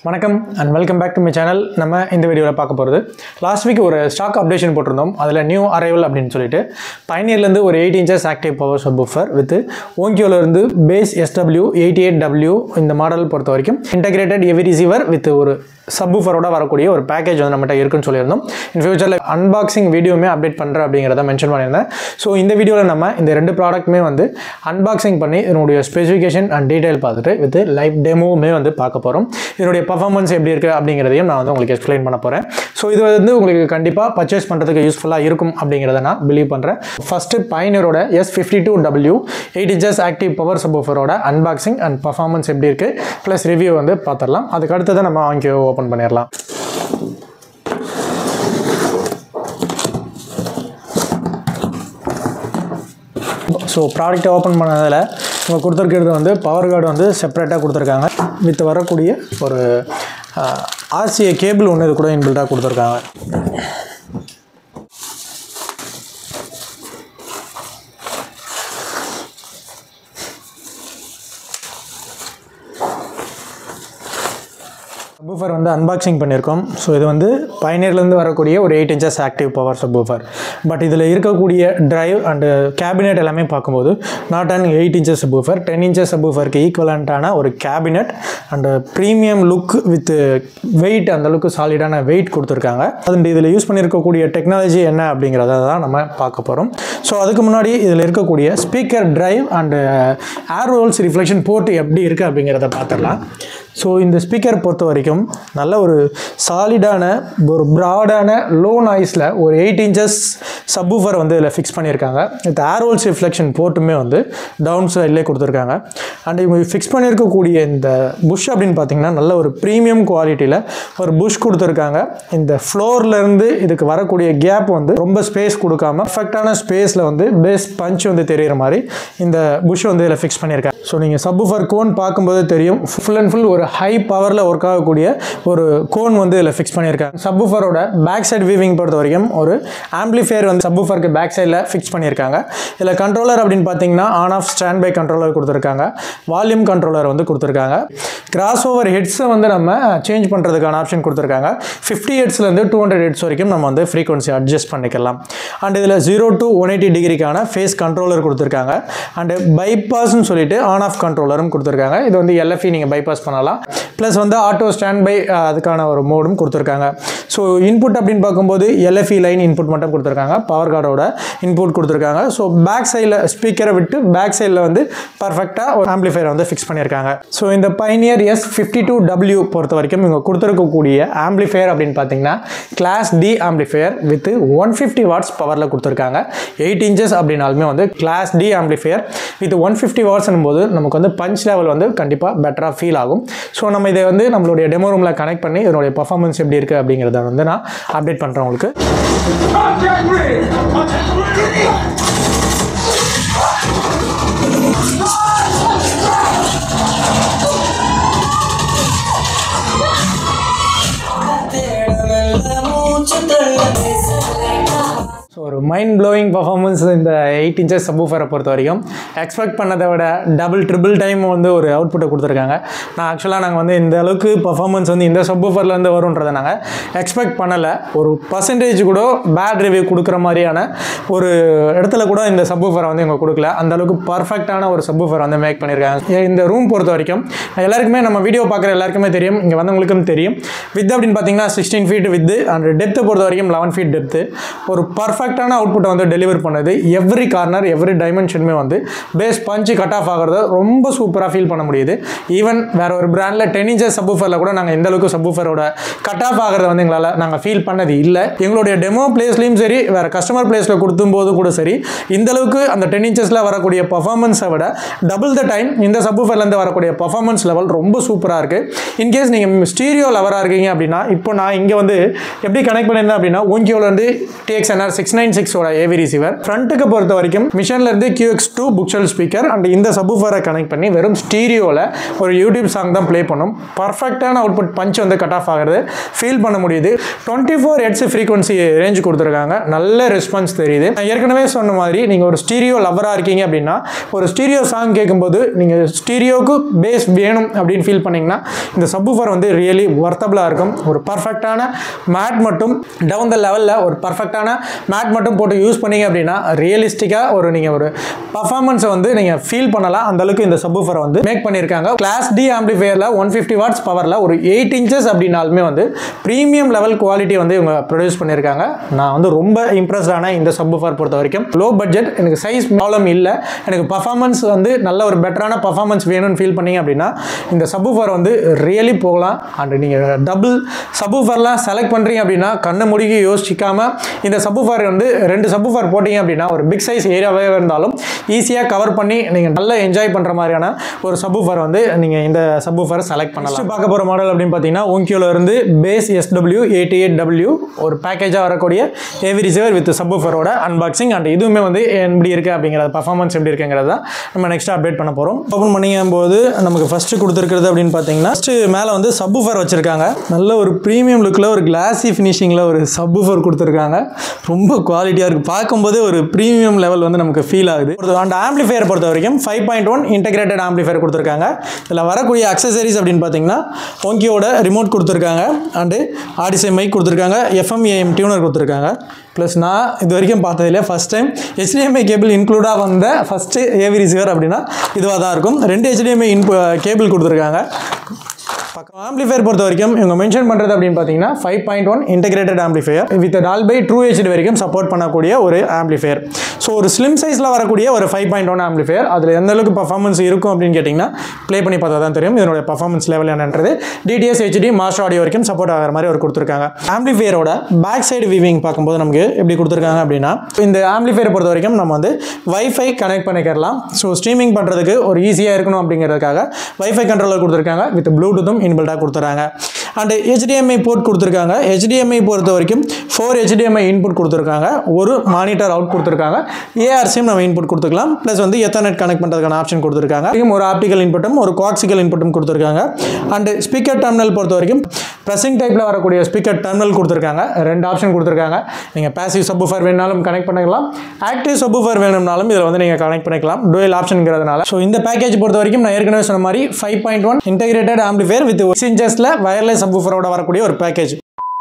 வணக்கம் and welcome back to my channel நம்ம இந்த வீடியோவில் பார்க்க போகிறது லாஸ்ட் வீக் ஒரு ஸ்டாக் அப்டேஷன் போட்டிருந்தோம் அதில் நியூ அரைவல் அப்படின்னு சொல்லிட்டு பயனியர்லேருந்து ஒரு eight inches active power subwoofer with ஓங்கியோலேருந்து base SW eighty eight W இந்த மாடல் பொறுத்த வரைக்கும் இன்டகிரேட்டட் எவி ரிசீவர் வித் ஒரு சப்வூஃபரோட வரக்கூடிய ஒரு பேக்கேஜ் வந்து நம்மகிட்ட இருக்குன்னு சொல்லியிருந்தோம் இன் ஃபியூச்சரில் அன்பாக்சிங் வீடியோமே அப்டேட் பண்ணுறேன் அப்படிங்கிறத மென்ஷன் பண்ணியிருந்தேன் ஸோ இந்த வீடியோவில் நம்ம இந்த ரெண்டு ப்ராடக்ட்டுமே வந்து அன்பாக்சிங் பண்ணி இதனுடைய ஸ்பெசிஃபிகேஷன் அண்ட் டீடைல் பார்த்துட்டு வித் லைவ் டெமோவுமே வந்து பார்க்க போகிறோம் இதனுடைய பர்ஃபார்மன்ஸ் எப்படி இருக்குது அப்படிங்கிறதையும் நான் வந்து உங்களுக்கு எக்ஸ்பிளைன் பண்ண போகிறேன் ஸோ இது வந்து உங்களுக்கு கண்டிப்பாக பர்ச்சேஸ் பண்ணுறதுக்கு யூஸ்ஃபுல்லாக இருக்கும் அப்படிங்கிறத நான் பிலீவ் பண்ணுறேன் ஃபஸ்ட்டு பயனரோட S fifty two W eight inches active power சப்வூஃபரோட அன்பாக்சிங் அண்ட் பர்ஃபார்மன்ஸ் எப்படி இருக்குது ப்ளஸ் ரிவ்யூ வந்து பார்த்துடலாம் அதுக்கு அடுத்ததை நம்ம வாங்கி ஓப்பன் பண்ணிடலாம் ஸோ ப்ராடக்ட்டை ஓப்பன் பண்ணதில் இவங்க கொடுத்துருக்கிறது வந்து பவர் கார்டு வந்து செப்பரேட்டாக கொடுத்துருக்காங்க வித் வரக்கூடிய ஒரு ஆர்சிஏ கேபிள் ஒன்று இது கூட இன்பில்டாக கொடுத்துருக்காங்க சப்வூஃபர் வந்து அன்பாக்சிங் பண்ணியிருக்கோம் ஸோ இது வந்து பயனியர்லேருந்து வரக்கூடிய ஒரு eight inches active power subwoofer but இதில் இருக்கக்கூடிய டிரைவ் அண்டு கேபினெட் எல்லாமே பார்க்கும்போது not and eight inches subwoofer ten inches சப்வூஃபருக்கு ஈக்குவலண்ட்டான ஒரு cabinet and premium look with weight அந்த அளவுக்கு சாலிடான வெயிட் கொடுத்துருக்காங்க அது இதில் யூஸ் பண்ணியிருக்கக்கூடிய டெக்னாலஜி என்ன அப்படிங்கிறத தான் நம்ம பார்க்க போகிறோம் ஸோ அதுக்கு முன்னாடி இதில் இருக்கக்கூடிய speaker drive and air rolls reflection port எப்படி இருக்குது அப்படிங்கிறத பார்த்துடலாம் ஸோ இந்த ஸ்பீக்கர் பொறுத்த வரைக்கும் நல்ல ஒரு சாலிடான ஒரு ப்ராடான லோ நாய்ஸில் ஒரு எயிட் இன்ச்சஸ் சப்வூஃபர் வந்து இதில் ஃபிக்ஸ் பண்ணியிருக்காங்க வித் ஏர்வோல்ஸ் ரிஃப்ளெக்ஷன் போர்ட்டுமே வந்து டவுன் சைட்லேயே கொடுத்துருக்காங்க அண்ட் இவங்க ஃபிக்ஸ் பண்ணியிருக்கக்கூடிய இந்த புஷ் அப்படின்னு பார்த்தீங்கன்னா நல்ல ஒரு ப்ரீமியம் குவாலிட்டியில் ஒரு புஷ் கொடுத்துருக்காங்க இந்த ஃப்ளோர்லேருந்து இதுக்கு வரக்கூடிய கேப் வந்து ரொம்ப ஸ்பேஸ் கொடுக்காம பர்ஃபெக்டான ஸ்பேஸில் வந்து பேஸ் பஞ்ச் வந்து தெரிகிற மாதிரி இந்த புஷ் வந்து இதில் ஃபிக்ஸ் பண்ணியிருக்காங்க ஸோ நீங்கள் சப்வூஃபர் கோன் பார்க்கும்போது தெரியும் ஃபுல் அண்ட் ஃபுல் ஒரு ஹை பவரில் ஒர்க் ஆகக்கூடிய ஒரு கோன் வந்து இதில் ஃபிக்ஸ் பண்ணியிருக்காங்க சப்வூஃபரோட பேக் சைடு வீவிங் பொறுத்த வரைக்கும் ஒரு ஆம்பிளிஃபையர் வந்து சப்வூஃபருக்கு பேக் சைடில் ஃபிக்ஸ் பண்ணியிருக்காங்க இதில் கண்ட்ரோலர் அப்படின்னு பார்த்தீங்கன்னா on off standby controller கொடுத்துருக்காங்க வால்யூம் கண்ட்ரோலர் வந்து கொடுத்துருக்காங்க கிராஸ் ஓவர் ஹெட்ஸை வந்து நம்ம சேஞ்ச் பண்ணுறதுக்கான ஆப்ஷன் கொடுத்துருக்காங்க ஃபிஃப்டி ஹெட்ஸ்லேருந்து டூ ஹண்ட்ரட் ஹெட்ஸ் வரைக்கும் நம்ம வந்து ஃப்ரீக்வன்சி அட்ஜஸ்ட் பண்ணிக்கலாம் அண்ட் இதில் ஜீரோ டு ஒன் எயிட்டி டிகிரிக்கான ஃபேஸ் கண்ட்ரோலர் கொடுத்துருக்காங்க அண்டு பைபாஸ்னு சொல்லிட்டு ஆன் ஆஃப் கண்ட்ரோலரும் கொடுத்துருக்காங்க இது வந்து எல்எஃப்இ நீங்கள் பைபாஸ் பண்ணலாம் ப்ளஸ் வந்து ஆட்டோ ஸ்டாண்ட் பை அதுக்கான ஒரு மோடும் கொடுத்துருக்காங்க ஸோ இன்புட் அப்படின்னு பார்க்கும்போது எல்எஃப்இ லைன் இன்புட் மட்டும் கொடுத்துருக்காங்க பவர் கார்டோட இன்புட் கொடுத்துருக்காங்க ஸோ பேக் சைடில் ஸ்பீக்கரை விட்டு பேக் சைடில் வந்து பர்ஃபெக்டாக ஒரு ஆம்பிளிஃபையர் வந்து ஃபிக்ஸ் பண்ணியிருக்காங்க ஸோ இந்த Pioneer S fifty two W பொறுத்த வரைக்கும் இவங்க கொடுத்துருக்கக்கூடிய ஆம்பிளிஃபையர் அப்படின்னு பார்த்தீங்கன்னா class D amplifier with one fifty watts பவரில் கொடுத்துருக்காங்க எயிட் இன்ச்சஸ் அப்படின்னாலுமே வந்து class D amplifier with one fifty வாட்ஸ்னும் போது நமக்கு வந்து பஞ்ச் லெவல் வந்து கண்டிப்பாக பெட்டராக ஃபீல் ஆகும் ஸோ நம்ம இதை வந்து நம்மளுடைய டெமோ ரூமில் கனெக்ட் பண்ணி இதனுடைய பர்ஃபார்மன்ஸ் எப்படி இருக்குது அப்படிங்கிறத வந்து நான் அப்டேட் பண்ணுறேன் உங்களுக்கு Contact me! ஸோ ஒரு மைண்ட் ப்ளோயிங் பர்ஃபார்மன்ஸ் இந்த எயிட் இன்ச்சஸ் சப்வூஃபரை பொறுத்த வரைக்கும் எக்ஸ்பெக்ட் பண்ணதை விட டபுள் ட்ரிபிள் டைம் வந்து ஒரு அவுட்புட்டை கொடுத்துருக்காங்க நான் ஆக்சுவலாக நாங்கள் வந்து இந்த அளவுக்கு பர்ஃபார்மன்ஸ் வந்து இந்த சப்வூஃபர்லேருந்து வரும்ன்றதை நாங்கள் எக்ஸ்பெக்ட் பண்ணலை ஒரு பர்சன்டேஜ் கூட பேட் ரிவ்யூ கொடுக்குற மாதிரியான ஒரு இடத்துல கூட இந்த சப்வூஃபரை வந்து இவங்க கொடுக்கல அந்த அளவுக்கு பர்ஃபெக்டான ஒரு சப்வூஃபர் வந்து மேக் பண்ணியிருக்காங்க இந்த ரூம் பொறுத்த வரைக்கும் எல்லாருக்குமே நம்ம வீடியோ பார்க்குற எல்லாருக்குமே தெரியும் இங்கே வந்தவங்களுக்கும் தெரியும் வித் அப்படின்னு பார்த்தீங்கன்னா சிக்ஸ்டீன் ஃபீட் வித் அண்ட் டெப்த்தை பொறுத்த வரைக்கும் லெவன் ஃபீட் டெப்த்து ஒரு பர்ஃபெக்டான அவுட்புட்டை வந்து டெலிவர் பண்ணுது எவ்ரி கார்னர் எவ்ரி டைமென்ஷனுமே வந்து பேஸ் பஞ்சு கட் ஆஃப் ஆகிறத ரொம்ப சூப்பராக ஃபீல் பண்ண முடியுது ஈவன் வேற ஒரு பிராண்டில் டென் இன்ச்சஸ் சப்வூஃபரில் கூட நாங்கள் எந்த அளவுக்கு சப்வூஃபரோட கட் ஆஃப் ஆகிறத வந்து எங்களால் நாங்கள் ஃபீல் பண்ணது இல்லை எங்களுடைய டெமோ பிளேஸ்லையும் சரி வேறு கஸ்டமர் பிளேஸில் கொடுத்தும் போது கூட சரி இந்த அளவுக்கு அந்த டென் இன்ச்சஸில் வரக்கூடிய பர்ஃபார்மன்ஸை விட டபுள் த டைம் இந்த சப்வூஃபர்லேருந்து வரக்கூடிய பர்ஃபார்மன்ஸ் லெவல் ரொம்ப சூப்பராக இருக்குது இன்கேஸ் நீங்கள் ஸ்டீரியோ லவராக இருக்கீங்க அப்படின்னா இப்போ நான் இங்கே வந்து எப்படி கனெக்ட் பண்ணியிருந்தேன் அப்படின்னா ஓங்கியோலேருந்து டிஎக்ஸ்என்ஆர் சிக்ஸ் சிக்ஸ் நைன் சிக்ஸோட ஏவி ரிசீவர் ஃப்ரண்ட்டுக்கு பொறுத்த வரைக்கும் மிஷன்ல இருந்து QX2 டூ புக்ஷல் ஸ்பீக்கர் அண்ட் இந்த சப்வூஃபரை கனெக்ட் பண்ணி வெறும் ஸ்டீரியோவில் ஒரு யூடியூப் சாங் தான் ப்ளே பண்ணும் பர்ஃபெக்டான அவுட்புட் பஞ்ச் வந்து கட் ஆஃப் ஆகிறது ஃபீல் பண்ண முடியுது twenty four hertz frequency range கொடுத்துருக்காங்க நல்ல ரெஸ்பான்ஸ் தெரியுது நான் ஏற்கனவே சொன்ன மாதிரி நீங்கள் ஒரு ஸ்டீரியோ லவராக இருக்கீங்க அப்படின்னா ஒரு ஸ்டீரியோ சாங் கேட்கும்போது நீங்கள் ஸ்டீரியோக்கு பேஸ் வேணும் அப்படின்னு ஃபீல் பண்ணீங்கன்னா இந்த சப்வூஃபர் வந்து ரியலி ஒர்த்தபிளாக இருக்கும் ஒரு பர்ஃபெக்டான மேட் மட்டும் டவுன் த லெவலில் ஒரு பர்ஃபெக்டான மேட் மட்டும் போட்டு யூஸ் பண்ணீங்க அப்படின்னா ரியலிஸ்டிக்காக ஒரு நீங்கள் ஒரு பர்ஃபார்மன்ஸை வந்து நீங்கள் ஃபீல் பண்ணலாம் அந்த அளவுக்கு இந்த சப்வூஃபரை வந்து மேக் பண்ணியிருக்காங்க கிளாஸ் டி ஆம்பிளிஃபையரில் ஒன் ஃபிஃப்டி வாட்ஸ் பவரில் ஒரு எயிட் இன்ச்சஸ் அப்படின்னாலுமே வந்து ப்ரீமியம் லெவல் குவாலிட்டி வந்து இவங்க ப்ரொடியூஸ் பண்ணியிருக்காங்க நான் வந்து ரொம்ப இம்ப்ரெஸ்ட் ஆன இந்த சப்வூஃபர் பொறுத்த வரைக்கும் லோ பட்ஜெட் எனக்கு சைஸ் ப்ராப்ளம் இல்லை எனக்கு பர்ஃபார்மன்ஸ் வந்து நல்ல ஒரு பெட்டரான பர்ஃபார்மன்ஸ் வேணும்னு ஃபீல் பண்ணீங்க அப்படின்னா இந்த சப்வூஃபர் வந்து ரியலி போகலாம் அண்ட் நீங்கள் டபுள் சப்வூஃபர்லாம் செலக்ட் பண்ணுறீங்க அப்படின்னா கண்ணை முடிக்கி யோசிக்காம இந்த சப்வூஃபர் வந்து ரெண்டு சப்வூஃபர் போட்டிங்க அப்படின்னா ஒரு பிக் சைஸ் ஏரியாவே இருந்தாலும் ஈஸியாக கவர் பண்ணி நீங்கள் நல்லா என்ஜாய் பண்ணுற மாதிரியான ஒரு சப்வூஃபர் வந்து நீங்கள் இந்த சப்வூஃபரை செலக்ட் பண்ணலாம் பார்க்க போகிற மாடல் அப்படின்னு பார்த்தீங்கன்னா ஓங்கியோல இருந்து base SW eighty eight W ஒரு பேக்கேஜாக வரக்கூடிய ஏவி ரிசீவர் வித் சப்வூஃபரோட அன்பாக்சிங் அண்ட் இதுவுமே வந்து எப்படி இருக்குது அப்படிங்கிறது பர்ஃபார்மன்ஸ் எப்படி இருக்குங்கிறத தான் நம்ம நெக்ஸ்ட் அப்டேட் பண்ண போகிறோம் ஓப்பன் பண்ணிக்கும் போது நமக்கு ஃபஸ்ட்டு கொடுத்துருக்கிறது அப்படின்னு பார்த்தீங்கன்னா ஃபஸ்ட்டு மேலே வந்து சப்வூஃபர் வச்சுருக்காங்க நல்ல ஒரு ப்ரீமியம் லுக்கில் ஒரு கிளாஸி ஃபினிஷிங்கில் ஒரு சப்வூஃபர் கொடுத்துருக்காங்க ரொம்ப குவாலிட்டியாக இருக்குது பார்க்கும்போதே ஒரு ப்ரீமியம் லெவல் வந்து நமக்கு ஃபீல் ஆகுது அந்த ஆம்பிளிஃபையர் பொறுத்த வரைக்கும் five point one integrated amplifier கொடுத்துருக்காங்க இதில் வரக்கூடிய அக்சசரிஸ் அப்படின்னு பார்த்தீங்கன்னா ஒங்கியோட ரிமோட் கொடுத்துருக்காங்க அண்டு ஆடிசை மைக் கொடுத்துருக்காங்க எஃப்எம்ஏஎம் டியூனர் கொடுத்துருக்காங்க ப்ளஸ் நான் இது வரைக்கும் பார்த்ததில்ல ஃபஸ்ட் டைம் HDMI கேபிள் இன்க்ளூடாக வந்த ஃபஸ்ட்டு ஏவி ரிசீவர் அப்படின்னா இதுவாக தான் இருக்கும் ரெண்டு HDMI இன்பு கேபிள் கொடுத்துருக்காங்க பக்கம் ஆம்பிளிஃபையர் பொறுத்த வரைக்கும் இவங்க மென்ஷன் பண்ணுறது அப்படின்னு பார்த்தீங்கன்னா five point one integrated amplifier with Dolby true HD வரைக்கும் சப்போர்ட் பண்ணக்கூடிய ஒரு ஆம்பிளிஃபையர் ஸோ ஒரு ஸ்லிம் சைஸில் வரக்கூடிய ஒரு ஃபைவ் பாயிண்ட் ஒன் ஆம்பிளிஃபையர் அதில் எந்த அளவுக்கு பர்ஃபார்மன்ஸ் இருக்கும் அப்படின்னு கேட்டிங்கன்னா ப்ளே பண்ணி பார்த்தா தான் தெரியும் இதனோட பர்ஃபார்மன்ஸ் லெவல் என்னன்றது டிடிஎஸ் ஹெச்டி மாஸ்டர் ஆடியோ வரைக்கும் சப்போர்ட் ஆகிற மாதிரி ஒரு கொடுத்துருக்காங்க ஆம்பிளிஃபையரோட பேக் சைடு விவிங் பார்க்கும்போது நமக்கு எப்படி கொடுத்துருக்காங்க அப்படின்னா இந்த ஆம்பிளிஃபையரை பொறுத்த வரைக்கும் நம்ம வந்து வைஃபை கனெக்ட் பண்ணிக்கிறலாம் ஸோ ஸ்ட்ரீமிங் பண்ணுறதுக்கு ஒரு ஈஸியாக இருக்கணும் அப்படிங்கிறதுக்காக வைஃபை கண்ட்ரோலர் கொடுத்துருக்காங்க வித் ப்ளூடூத்தும் இன்பில்டாக கொடுத்துறாங்க அண்டு ஹெச்டிஎம்ஐ போர்ட் கொடுத்துருக்காங்க ஹெச்டிஎம்ஐ பொறுத்த வரைக்கும் ஃபோர் ஹெச்டிஎம்ஐ இன்புட் கொடுத்துருக்காங்க ஒரு மானிட்டர் அவுட் கொடுத்துருக்காங்க ஏஆர்சியும் நம்ம இன்புட் கொடுத்துக்கலாம் ப்ளஸ் வந்து எத்தர்நெட் கனெக்ட் பண்ணுறதுக்கான ஆப்ஷன் கொடுத்துருக்காங்க இதுவும் ஒரு ஆப்டிக்கல் இன்புட்டும் ஒரு கோஆக்சிக்கல் இன்புட்டும் கொடுத்துருக்காங்க அண்டு ஸ்பீக்கர் டெர்மினல் பொறுத்த வரைக்கும் ப்ரெஸிங் டைப்பில் வரக்கூடிய ஸ்பீக்கர் டெர்மினல் கொடுத்துருக்காங்க ரெண்டு ஆப்ஷன் கொடுத்துருக்காங்க நீங்கள் பேசிவ் சப்வூஃபர் வேணாலும் கனெக்ட் பண்ணிக்கலாம் ஆக்டிவ் சப்வூஃபர் வேணும்னாலும் இதில் வந்து நீங்கள் கனெக்ட் பண்ணிக்கலாம் டுவெல் ஆப்ஷனுங்கிறதுனால ஸோ இந்த பேக்கேஜ் பொறுத்த வரைக்கும் நான் ஏற்கனவே சொன்ன மாதிரி five point one integrated amplifier with six இன்ச்சஸில் வயர்லெஸ் சப்வூஃபரோட வரக்கூடிய ஒரு பேக்கேஜ்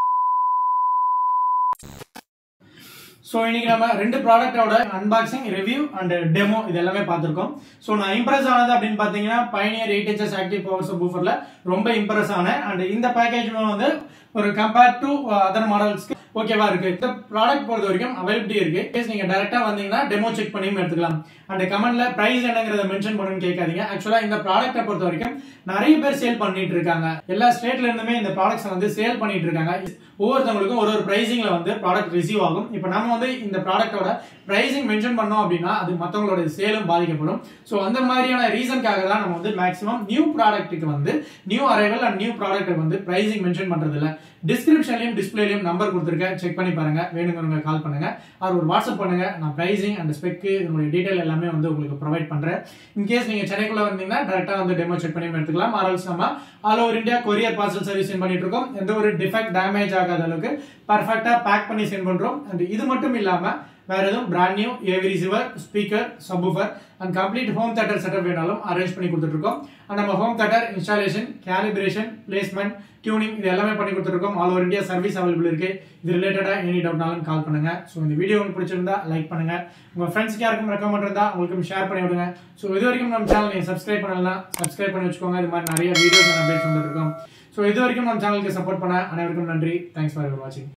ஸோ இன்னைக்கு நம்ம ரெண்டு ப்ராடக்டோட அன்பாக்சிங் ரிவ்யூ அண்ட் டெமோ இது எல்லாமே பார்த்துருக்கோம் ஸோ நான் இம்ப்ரெஸ் ஆனது அப்படின்னு பார்த்தீங்கன்னா Pioneer eight HS active power சப்வூஃபரில் ரொம்ப இம்ப்ரெஸ் ஆனேன் அண்ட் இந்த பேக்கேஜ் வந்து ஒரு கம்பேர்ட் டு அதர் மாடல்ஸ்க்கு ஓகேவா இருக்கு இந்த ப்ராடக்ட் பொறுத்த வரைக்கும் அவைலபிலிட்டி இருக்கு கேஸ் நீங்க டைரக்டா வந்தீங்கன்னா டெமோ செக் பண்ணியும் எடுத்துக்கலாம் அண்ட் கமெண்ட்ல பிரைஸ் என்னங்கிறத மென்ஷன் பண்ணுன்னு கேட்காதீங்க ஆக்சுவலா இந்த ப்ராடக்ட்டை பொறுத்த வரைக்கும் நிறைய பேர் சேல் பண்ணிட்டு இருக்காங்க எல்லா ஸ்டேட்ல இருந்துமே இந்த ப்ராடக்ட்ஸ் வந்து சேல் பண்ணிட்டு இருக்காங்க ஒவ்வொருத்தவங்களுக்கும் ஒரு ஒரு பிரைசிங்ல வந்து ப்ராடக்ட் ரிசீவ் ஆகும் இப்போ நம்ம வந்து இந்த ப்ராடக்ட்டோட பிரைசிங் மென்ஷன் பண்ணோம் அப்படின்னா அது மற்றவங்களோட சேலும் பாதிக்கப்படும் ஸோ அந்த மாதிரியான ரீசன்காக தான் நம்ம வந்து மேக்ஸிமம் நியூ ப்ராடக்ட்டுக்கு வந்து நியூ அரைவல் அண்ட் நியூ ப்ராடக்ட்டுக்கு வந்து பிரைசிங் மென்ஷன் பண்றது இல்ல டிஸ்கிரிப்ஷன்லயும் டிஸ்பிளேலயும் நம்பர் கொடுத்துருக்கேன் செக் பண்ணி பாருங்க வேணுங்கிறவங்க கால் பண்ணுங்க அவர் ஒரு வாட்ஸ்அப் பண்ணுங்க நான் பிரைசிங் அண்ட் ஸ்பெக் இதனுடைய டீடைல் எல்லாமே வந்து உங்களுக்கு ப்ரொவைட் பண்றேன் இன்கேஸ் நீங்க சென்னைக்குள்ள வந்தீங்கன்னா டேரக்டா வந்து டெமோ செக் பண்ணி எடுத்துக்கலாம் ஆர்எல்ஸ் நம்ம all over India courier parcel service send பண்ணிட்டு இருக்கோம் எந்த ஒரு டிஃபெக்ட் டேமேஜ் ஆகாத அளவுக்கு பர்ஃபெக்டா பேக் பண்ணி சென்ட் பண்றோம் அண்ட் இது மட்டும் இல்லாம வேற எதுவும் brand new AV receiver speaker subwoofer and complete home theatre setup வேணாலும் அரேஞ்ச் பண்ணி கொடுத்துட்டு இருக்கோம் அண்ட் நம்ம home theatre installation calibration placement tuning இது எல்லாமே பண்ணி கொடுத்துருக்கோம் all over India service available இருக்கு இது ரிலேட்டடா எனி டவுட்னாலும் கால் பண்ணுங்க ஸோ இந்த வீடியோ உங்களுக்கு பிடிச்சிருந்தா லைக் பண்ணுங்க உங்க ஃப்ரெண்ட்ஸ்க்கு யாருக்கும் ரெக்கமெண்ட் இருந்தா உங்களுக்கு ஷேர் பண்ணி விடுங்க ஸோ இது வரைக்கும் நம்ம சேனல் நீங்க சப்ஸ்கிரைப் பண்ணலாம் சப்ஸ்கிரைப் பண்ணி வச்சுக்கோங்க இது மாதிரி நிறைய வீடியோஸ் அப்டேட்ஸ் வந்துட்டு இருக்கோம் ஸோ இது வரைக்கும் நம்ம சேனலுக்கு சப்போர்ட் பண்ண அனைவருக்கும் நன்றி தேங்க்ஸ் ஃபார் வாட்சிங்